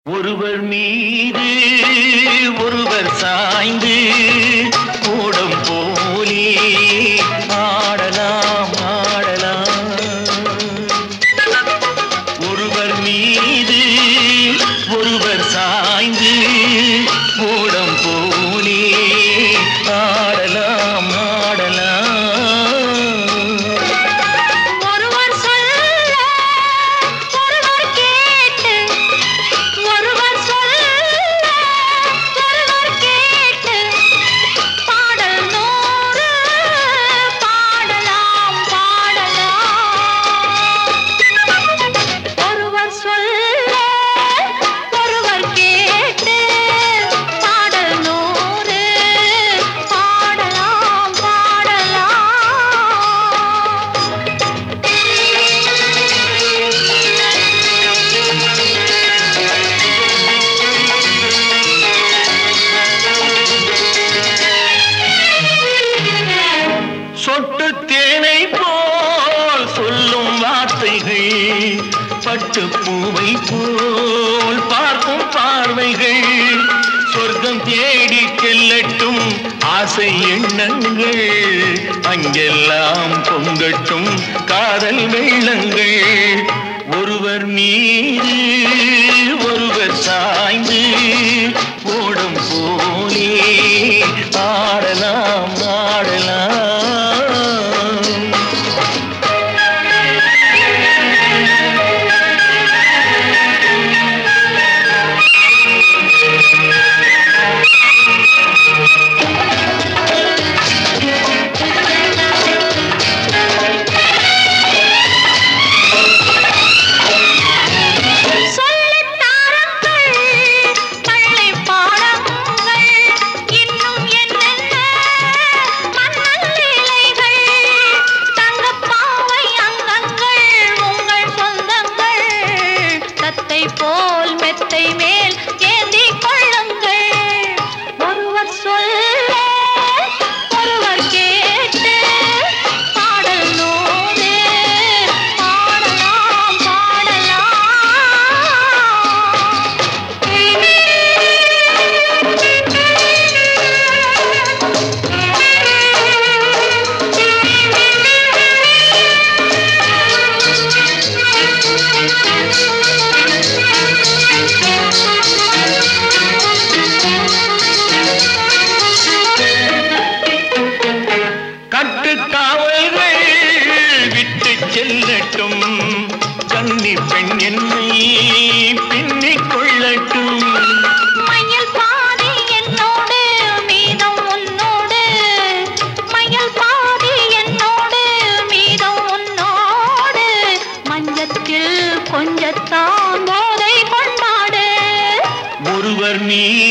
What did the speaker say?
ஒருவர் மீது ஒருவர் சாய்ந்து கூடம் போலே ஆடலாம் ஆடலாம் ஒருவர் மீது ஒருவர் சாய்ந்து கூடம் போலே ஆடலாம் ஆடலாம் ஒருவர் சொல்ல ஒருவர் கேட்டு ஒருவர் சொல்ல ஒருவர் கேட்டு பாடல் நூறு பாடலாம் பாடலாம் ஒருவர் சொல்ல ஒருவர் கேட்டு பாடல் நூறு பாடலாம் பாடலாம் சொட்டு தேனை போல் சொல்லும் வார்த்தைகள் பட்டு பூவை போல் பார்க்கும் பார்வைகள் சொர்க்கம் தேடி செல்லட்டும் ஆசை எண்ணங்கள் அங்கெல்லாம் பொங்கட்டும் காதல் வெள்ளங்கள் ஒருவர் மீது ஒருவர் சாய்ந்து ஓடும் போலே ஆடலாம் ஆடலாம் சொல்லித் தாருங்கள் பள்ளி பாடங்கள் இன்னும் என்னென்ன மன்னல் லீலைகள் தங்கப் பாவை அங்கங்கள் உங்கள் சொந்தங்கள் தத்தை போல் மெத்தை மேல் ஏந்திக் கொள்ளுங்கள் ஒருவர் சொல்ல ஒருவர் கேட்டு பாடல் நூறு பாடலாம் கட்டுக்காவல்கள் விட்டு செல்லட்டும் கன்னி பெண் என்னை பின்னிக் கொள்ளட்டும் மயில் பாதி என்னோடு மீதம் உன்னோடு மயில் பாதி என்னோடு மீதம் உன்னோடு மஞ்சத்தில் கொஞ்சத்தான் போதை கொண்டாடு ஒருவர் மீது